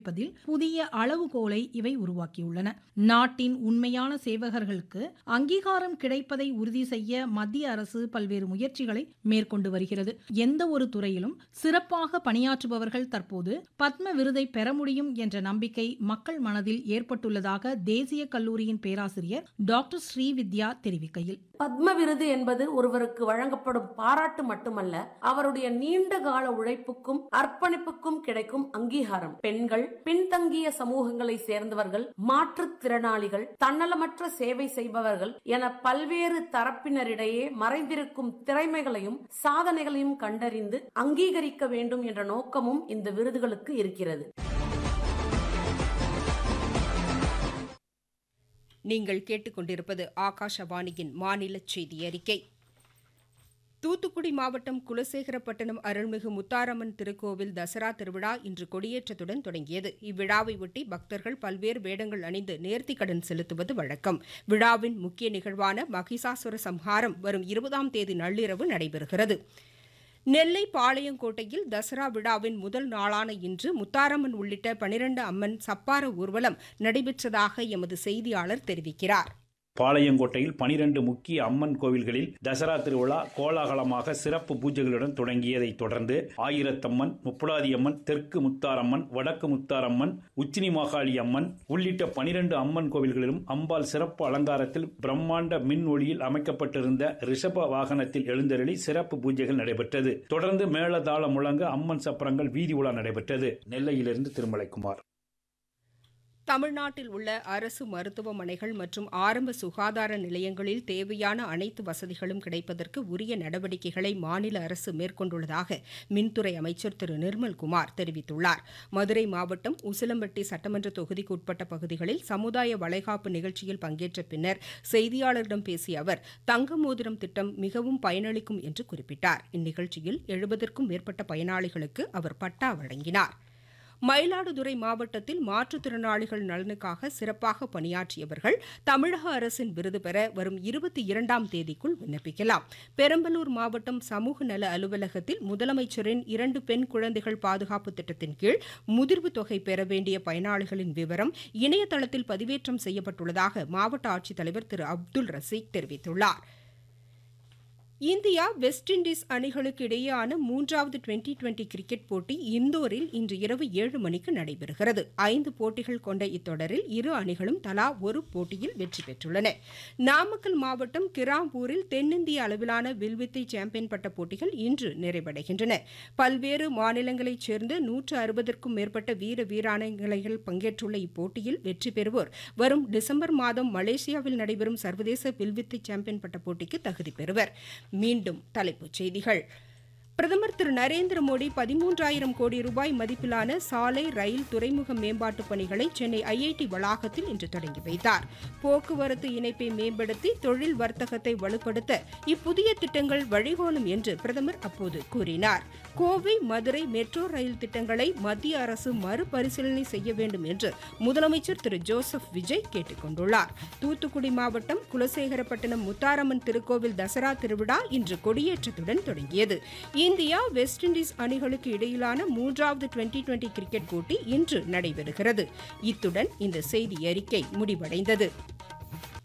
பதில் புதிய அளவுகோலை இவை உருவாக்கியுள்ளன நாட்டின் உண்மையான சேவகர்களுக்கு அங்கீகாரம் கிடைப்பதை உறுதி செய்ய மத்திய அரசு பல்வேறு முயற்சிகளை மேற்கொண்டு வருகிறது எந்த ஒரு துறையிலும் சிறப்பாக பணியாற்றுபவர்கள் தற்போது பத்ம விருதை பெற முடியும் என்ற நம்பிக்கை மக்கள் மனதில் ஏற்பட்டுள்ளதாக தேசிய கல்லூரியின் பேராசிரியர் டாக்டர் ஸ்ரீவித்யா தெரிவிக்கையில் பத்ம விருது என்பது ஒருவருக்கு வழங்கப்படும் பாராட்டு மட்டுமல்ல அவருடைய நீண்ட கால உழைப்புக்கும் அர்ப்பணிப்புக்கும் கிடைக்கும் அங்கீகாரம் பெண்கள் பின்தங்கிய சமூகங்களை சேர்ந்தவர்கள் மாற்றுத்திறனாளிகள் தன்னலமற்ற சேவை செய்பவர்கள் என பல்வேறு தரப்பினரிடையே மறைந்திருக்கும் திறமைகளையும் சாதனைகளையும் கண்டறிந்து அங்கீகரிக்க வேண்டும் என்ற நோக்கமும் இந்த விருதுகளுக்கு இருக்கிறது நீங்கள் கேட்டுக்கொண்டிருப்பது ஆகாஷவாணியின் மாநில செய்தி அறிக்கை தூத்துக்குடி மாவட்டம் குலசேகரப்பட்டினம் அருள்மிகு முத்தாரம்மன் திருக்கோவில் தசரா திருவிழா இன்று கொடியேற்றத்துடன் தொடங்கியது இவ்விழாவை ஒட்டி பக்தர்கள் பல்வேறு வேடங்கள் அணிந்து நேர்த்திக்கடன் செலுத்துவது வழக்கம் விழாவின் முக்கிய நிகழ்வான மகிஷாசுர சம்ஹாரம் வரும் இருபதாம் தேதி நள்ளிரவு நடைபெறுகிறது நெல்லை பாளையங்கோட்டையில் தசரா விழாவின் முதல் நாளான இன்று முத்தாரம்மன் உள்ளிட்ட பனிரண்டு அம்மன் சப்பார ஊர்வலம் நடைபெற்றதாக எமது செய்தியாளர் தெரிவிக்கிறார் பாளையங்கோட்டையில் பனிரெண்டு முக்கிய அம்மன் கோவில்களில் தசரா திருவிழா கோலாகலமாக சிறப்பு பூஜைகளுடன் தொடங்கியதைத் தொடர்ந்து ஆயிரத்தம்மன் முப்புலாதியம்மன் தெற்கு முத்தாரம்மன் வடக்கு முத்தாரம்மன் உச்சினி மாகாளி அம்மன் உள்ளிட்ட பனிரெண்டு அம்மன் கோவில்களிலும் அம்பாள் சிறப்பு அலங்காரத்தில் பிரம்மாண்ட மின் ஒளியில் அமைக்கப்பட்டிருந்த ரிஷப வாகனத்தில் எழுந்தருளி சிறப்பு பூஜைகள் நடைபெற்றது தொடர்ந்து மேளதாள முழங்க அம்மன் சப்பரங்கள் வீதி உலா நடைபெற்றது நெல்லையிலிருந்து திருமலைக்குமார் தமிழ்நாட்டில் உள்ள அரசு மருத்துவமனைகள் மற்றும் ஆரம்ப சுகாதார நிலையங்களில் தேவையான அனைத்து வசதிகளும் கிடைப்பதற்கு உரிய நடவடிக்கைகளை மாநில அரசு மேற்கொண்டுள்ளதாக மின்துறை அமைச்சர் திரு நிர்மல்குமார் தெரிவித்துள்ளார் மதுரை மாவட்டம் உசிலம்பட்டி சட்டமன்ற தொகுதிக்கு உட்பட்ட பகுதிகளில் சமுதாய வளைகாப்பு நிகழ்ச்சியில் பங்கேற்ற பின்னர் செய்தியாளர்களிடம் பேசிய அவர் தங்க மோதிரம் திட்டம் மிகவும் பயனளிக்கும் என்று குறிப்பிட்டார் இந்நிகழ்ச்சியில் எழுபதற்கும் மேற்பட்ட பயனாளிகளுக்கு அவர் பட்டா வழங்கினார் மயிலாடுதுறை மாவட்டத்தில் மாற்றுத்திறனாளிகள் நலனுக்காக சிறப்பாக பணியாற்றியவர்கள் தமிழக அரசின் விருது பெற வரும் இருபத்தி இரண்டாம் தேதிக்குள் விண்ணப்பிக்கலாம் பெரம்பலூர் மாவட்டம் சமூக நல அலுவலகத்தில் முதலமைச்சரின் இரண்டு பெண் குழந்தைகள் பாதுகாப்பு திட்டத்தின் கீழ் முதிர்வு தொகை பெற வேண்டிய பயனாளிகளின் விவரம் இணையதளத்தில் பதிவேற்றம் செய்யப்பட்டுள்ளதாக மாவட்ட ஆட்சித்தலைவர் திரு அப்துல் ரசீக் தெரிவித்துள்ளார் இந்தியா வெஸ்ட் இண்டீஸ் அணிகளுக்கு இடையேயான மூன்றாவது டுவெண்டி டுவெண்டி கிரிக்கெட் போட்டி இந்தோரில் இன்று இரவு ஏழு மணிக்கு நடைபெறுகிறது ஐந்து போட்டிகள் கொண்ட இத்தொடரில் இரு அணிகளும் தலா ஒரு போட்டியில் வெற்றி பெற்றுள்ளன நாமக்கல் மாவட்டம் கிராம்பூரில் தென்னிந்திய அளவிலான வில்வித்தை சாம்பியன் பட்ட போட்டிகள் இன்று நிறைவடைகின்றன பல்வேறு மாநிலங்களைச் சேர்ந்த நூற்று அறுபதற்கும் மேற்பட்ட வீர வீராங்கனைகள் பங்கேற்றுள்ள இப்போட்டியில் வெற்றி பெறுவோர் வரும் டிசம்பர் மாதம் மலேசியாவில் நடைபெறும் சர்வதேச வில்வித்தை சாம்பியன் பட்ட போட்டிக்கு தகுதி பெறுவர் மீண்டும் தலைப்புச் செய்திகள் பிரதமர் திரு நரேந்திர மோடி பதிமூன்றாயிரம் கோடி ரூபாய் மதிப்பிலான சாலை ரயில் துறைமுக மேம்பாட்டுப் பணிகளை சென்னை ஐஐடி வளாகத்தில் இன்று தொடங்கி வைத்தார் போக்குவரத்து இணைப்பை மேம்படுத்தி தொழில் வர்த்தகத்தை வலுப்படுத்த இப்புதிய திட்டங்கள் வழிகோலும் என்று பிரதமர் அப்போது கூறினார் கோவை மதுரை மெட்ரோ ரயில் திட்டங்களை மத்திய அரசு மறுபரிசீலனை செய்ய வேண்டும் என்று முதலமைச்சர் திரு ஜோசப் விஜய் கேட்டுக் கொண்டுள்ளார் தூத்துக்குடி மாவட்டம் குலசேகரப்பட்டினம் முத்தாரம்மன் திருக்கோவில் தசரா திருவிழா இன்று கொடியேற்றத்துடன் தொடங்கியது இந்தியா வெஸ்ட் இண்டீஸ் அணிகளுக்கு இடையிலான மூன்றாவது டுவெண்டி டுவெண்டி கிரிக்கெட் போட்டி இன்று நடைபெறுகிறது இத்துடன் இந்த செய்தி அறிக்கை முடிவடைந்தது